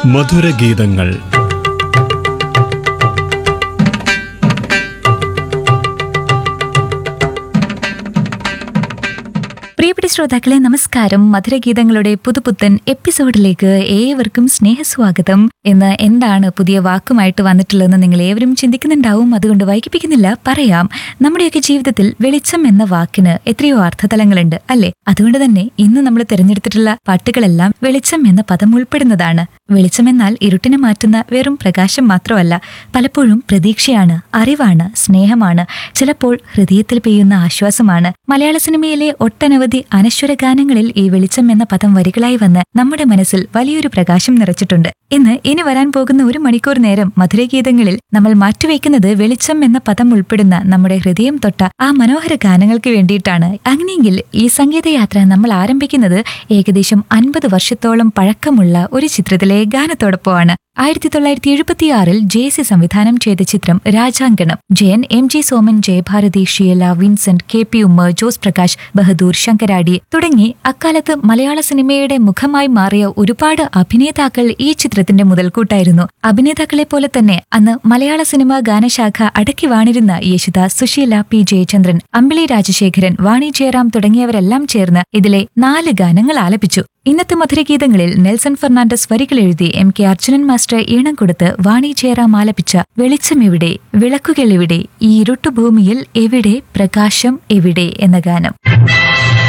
മധുരഗീതങ്ങൾ പ്രിയപ്പെട്ട ശ്രോതാക്കളെ നമസ്കാരം മധുരഗീതങ്ങളുടെ പുതുപുത്തൻ എപ്പിസോഡിലേക്ക് ഏവർക്കും സ്നേഹസ്വാഗതം എന്ന് എന്താണ് പുതിയ വാക്കുമായിട്ട് വന്നിട്ടുള്ളതെന്ന് നിങ്ങൾ ഏവരും ചിന്തിക്കുന്നുണ്ടാവും അതുകൊണ്ട് വൈകിപ്പിക്കുന്നില്ല പറയാം നമ്മുടെയൊക്കെ ജീവിതത്തിൽ വെളിച്ചം എന്ന വാക്കിന് എത്രയോ അർത്ഥതലങ്ങളുണ്ട് അല്ലെ അതുകൊണ്ട് തന്നെ ഇന്ന് നമ്മൾ തിരഞ്ഞെടുത്തിട്ടുള്ള പാട്ടുകളെല്ലാം വെളിച്ചം എന്ന പദം ഉൾപ്പെടുന്നതാണ് വെളിച്ചം എന്നാൽ ഇരുട്ടിനെ മാറ്റുന്ന വെറും പ്രകാശം മാത്രമല്ല പലപ്പോഴും പ്രതീക്ഷയാണ് അറിവാണ് സ്നേഹമാണ് ചിലപ്പോൾ ഹൃദയത്തിൽ പെയ്യുന്ന ആശ്വാസമാണ് മലയാള സിനിമയിലെ ഒട്ടനവധി അനശ്വര ഗാനങ്ങളിൽ ഈ വെളിച്ചം എന്ന പദം വരികളായി വന്ന് നമ്മുടെ മനസ്സിൽ വലിയൊരു പ്രകാശം നിറച്ചിട്ടുണ്ട് ഇന്ന് ഇനി വരാൻ പോകുന്ന ഒരു മണിക്കൂർ നേരം മധുരഗീതങ്ങളിൽ നമ്മൾ മാറ്റിവെക്കുന്നത് വെളിച്ചം എന്ന പദം ഉൾപ്പെടുന്ന നമ്മുടെ ഹൃദയം തൊട്ട ആ മനോഹര ഗാനങ്ങൾക്ക് വേണ്ടിയിട്ടാണ് അങ്ങനെയെങ്കിൽ ഈ സംഗീതയാത്ര നമ്മൾ ആരംഭിക്കുന്നത് ഏകദേശം അൻപത് വർഷത്തോളം പഴക്കമുള്ള ഒരു ചിത്രത്തിലെ ഗാനത്തോടൊപ്പമാണ് ആയിരത്തി തൊള്ളായിരത്തി എഴുപത്തിയാറിൽ ജെ സി സംവിധാനം ചെയ്ത ചിത്രം രാജാങ്കണം ജയൻ എം ജി സോമൻ ജയഭാരതി ഷിയല Vincent K P Ummer Jose Prakash Bahadur Sankaradi തുടങ്ങി അക്കാലത്ത് മലയാള സിനിമയുടെ മുഖമായി മാറിയ ഒരുപാട് അഭിനേതാക്കൾ ഈ ചിത്രത്തിന്റെ മുതൽക്കൂട്ടായിരുന്നു അഭിനേതാക്കളെ പോലെ തന്നെ അന്ന് മലയാള സിനിമ ഗാനശാഖ അടക്കി വാണിരുന്ന യേശുദാസ് സുശീല പി ജയചന്ദ്രൻ അമ്പിളി രാജശേഖരൻ വാണി ജയറാം തുടങ്ങിയവരെല്ലാം ചേർന്ന് ഇതിലെ നാല് ഗാനങ്ങൾ ആലപിച്ചു ഇന്നത്തെ മധുരഗീതങ്ങളിൽ നെൽസൺ ഫെർണാണ്ടസ് വരികൾ എഴുതി എം കെ അർജുനൻ മാസ്റ്റർ ഈണം കൊടുത്ത് വാണി ജയറാം ആലപിച്ച വെളിച്ചം എവിടെ വിളക്കുകൾ എവിടെ ഈ ഇരുട്ടുഭൂമിയിൽ എവിടെ പ്രകാശം എവിടെ എന്ന ഗാനം